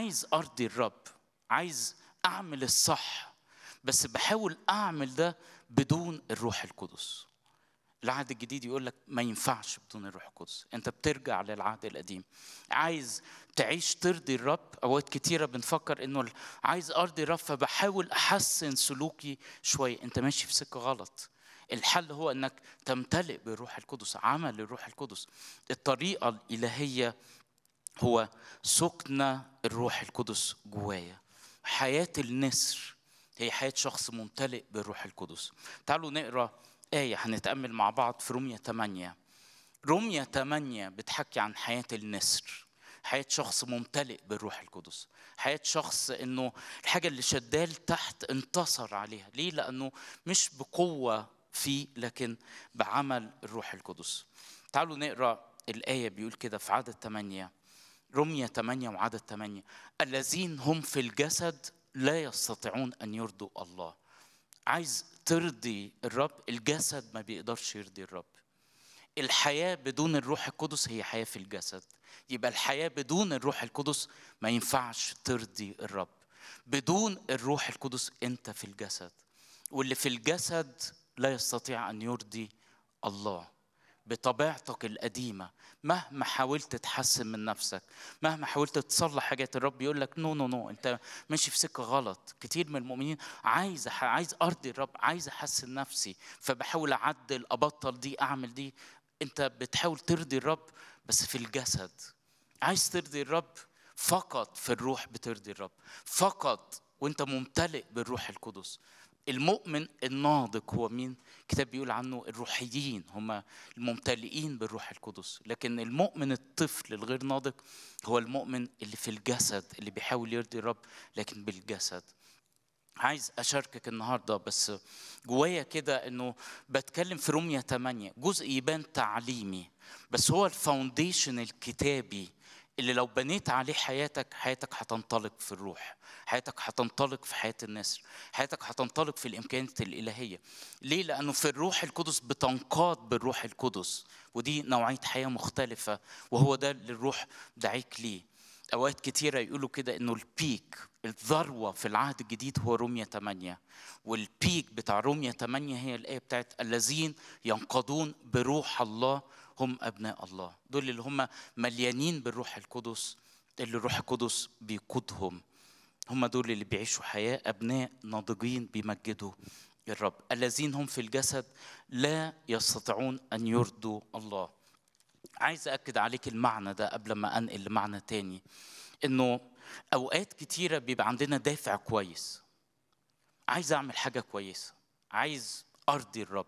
عايز ارضي الرب عايز اعمل الصح بس بحاول اعمل ده بدون الروح القدس العهد الجديد يقول لك ما ينفعش بدون الروح القدس انت بترجع للعهد القديم عايز تعيش ترضي الرب اوقات كتيره بنفكر انه عايز ارضي الرب فبحاول احسن سلوكي شويه انت ماشي في سكه غلط الحل هو انك تمتلئ بالروح القدس عمل الروح القدس الطريقه الالهيه هو سكن الروح القدس جوايا حياه النسر هي حياه شخص ممتلئ بالروح القدس تعالوا نقرا آية هنتأمل مع بعض في رومية 8 رومية 8 بتحكي عن حياة النسر حياة شخص ممتلئ بالروح القدس حياة شخص انه الحاجة اللي شدال تحت انتصر عليها ليه؟ لأنه مش بقوة فيه لكن بعمل الروح القدس تعالوا نقرأ الآية بيقول كده في عدد 8 رمية 8 وعدد 8 الذين هم في الجسد لا يستطيعون أن يرضوا الله عايز ترضي الرب الجسد ما بيقدرش يرضي الرب الحياة بدون الروح القدس هي حياة في الجسد يبقى الحياة بدون الروح القدس ما ينفعش ترضي الرب بدون الروح القدس انت في الجسد واللي في الجسد لا يستطيع ان يرضي الله بطبيعتك القديمه مهما حاولت تحسن من نفسك مهما حاولت تصلح حاجات الرب يقول لك نو نو نو انت ماشي في سكه غلط كتير من المؤمنين عايز عايز ارضي الرب عايز احسن نفسي فبحاول اعدل ابطل دي اعمل دي انت بتحاول ترضي الرب بس في الجسد عايز ترضي الرب فقط في الروح بترضي الرب فقط وانت ممتلئ بالروح القدس المؤمن الناضج هو مين؟ الكتاب بيقول عنه الروحيين هم الممتلئين بالروح القدس، لكن المؤمن الطفل الغير ناضج هو المؤمن اللي في الجسد اللي بيحاول يرضي الرب لكن بالجسد. عايز اشاركك النهارده بس جوايا كده انه بتكلم في رومية 8 جزء يبان تعليمي بس هو الفاونديشن الكتابي اللي لو بنيت عليه حياتك حياتك هتنطلق في الروح حياتك هتنطلق في حياة النسر حياتك هتنطلق في الإمكانيات الإلهية ليه؟ لأنه في الروح القدس بتنقاد بالروح القدس ودي نوعية حياة مختلفة وهو ده اللي الروح دعيك ليه أوقات كتيرة يقولوا كده إنه البيك الذروة في العهد الجديد هو رومية 8 والبيك بتاع رومية 8 هي الآية بتاعت الذين ينقضون بروح الله هم أبناء الله دول اللي هم مليانين بالروح القدس اللي الروح القدس بيقودهم هم دول اللي بيعيشوا حياة أبناء ناضجين بيمجدوا الرب الذين هم في الجسد لا يستطيعون أن يرضوا الله عايز أكد عليك المعنى ده قبل ما أنقل لمعنى تاني إنه أوقات كتيرة بيبقى عندنا دافع كويس عايز أعمل حاجة كويسة عايز أرضي الرب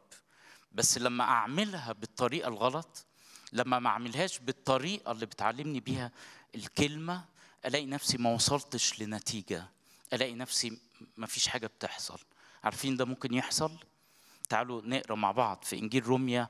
بس لما أعملها بالطريقة الغلط لما ما أعملهاش بالطريقة اللي بتعلمني بيها الكلمة الاقي نفسي ما وصلتش لنتيجه الاقي نفسي ما فيش حاجه بتحصل عارفين ده ممكن يحصل تعالوا نقرا مع بعض في انجيل روميا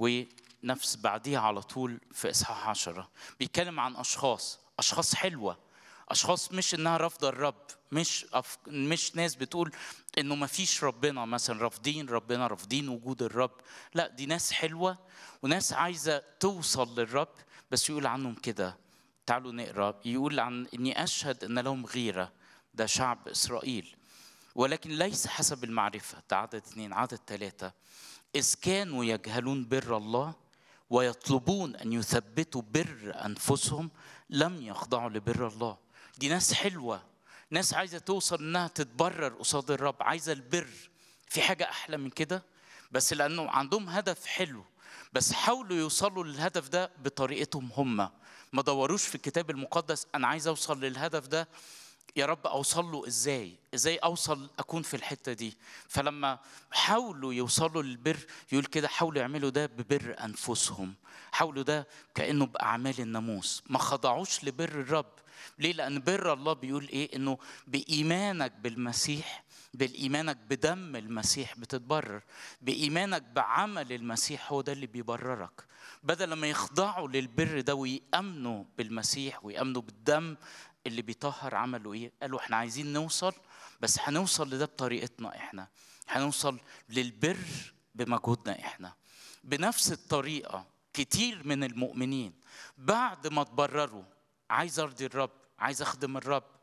ونفس بعديها على طول في اصحاح عشرة بيتكلم عن اشخاص اشخاص حلوه اشخاص مش انها رافضه الرب مش أف... مش ناس بتقول انه ما فيش ربنا مثلا رافضين ربنا رافضين وجود الرب لا دي ناس حلوه وناس عايزه توصل للرب بس يقول عنهم كده تعالوا نقرا يقول عن اني اشهد ان لهم غيره ده شعب اسرائيل ولكن ليس حسب المعرفه ده عدد اثنين عدد ثلاثه اذ كانوا يجهلون بر الله ويطلبون ان يثبتوا بر انفسهم لم يخضعوا لبر الله دي ناس حلوه ناس عايزه توصل انها تتبرر قصاد الرب عايزه البر في حاجه احلى من كده بس لانه عندهم هدف حلو بس حاولوا يوصلوا للهدف ده بطريقتهم هم ما دوروش في الكتاب المقدس انا عايز اوصل للهدف ده يا رب اوصل له ازاي ازاي اوصل اكون في الحته دي فلما حاولوا يوصلوا للبر يقول كده حاولوا يعملوا ده ببر انفسهم حاولوا ده كانه باعمال الناموس ما خضعوش لبر الرب ليه لان بر الله بيقول ايه انه بايمانك بالمسيح بالايمانك بدم المسيح بتتبرر بايمانك بعمل المسيح هو ده اللي بيبررك بدل ما يخضعوا للبر ده ويامنوا بالمسيح ويامنوا بالدم اللي بيطهر عملوا ايه قالوا احنا عايزين نوصل بس هنوصل لده بطريقتنا احنا هنوصل للبر بمجهودنا احنا بنفس الطريقه كتير من المؤمنين بعد ما تبرروا عايز ارضي الرب عايز اخدم الرب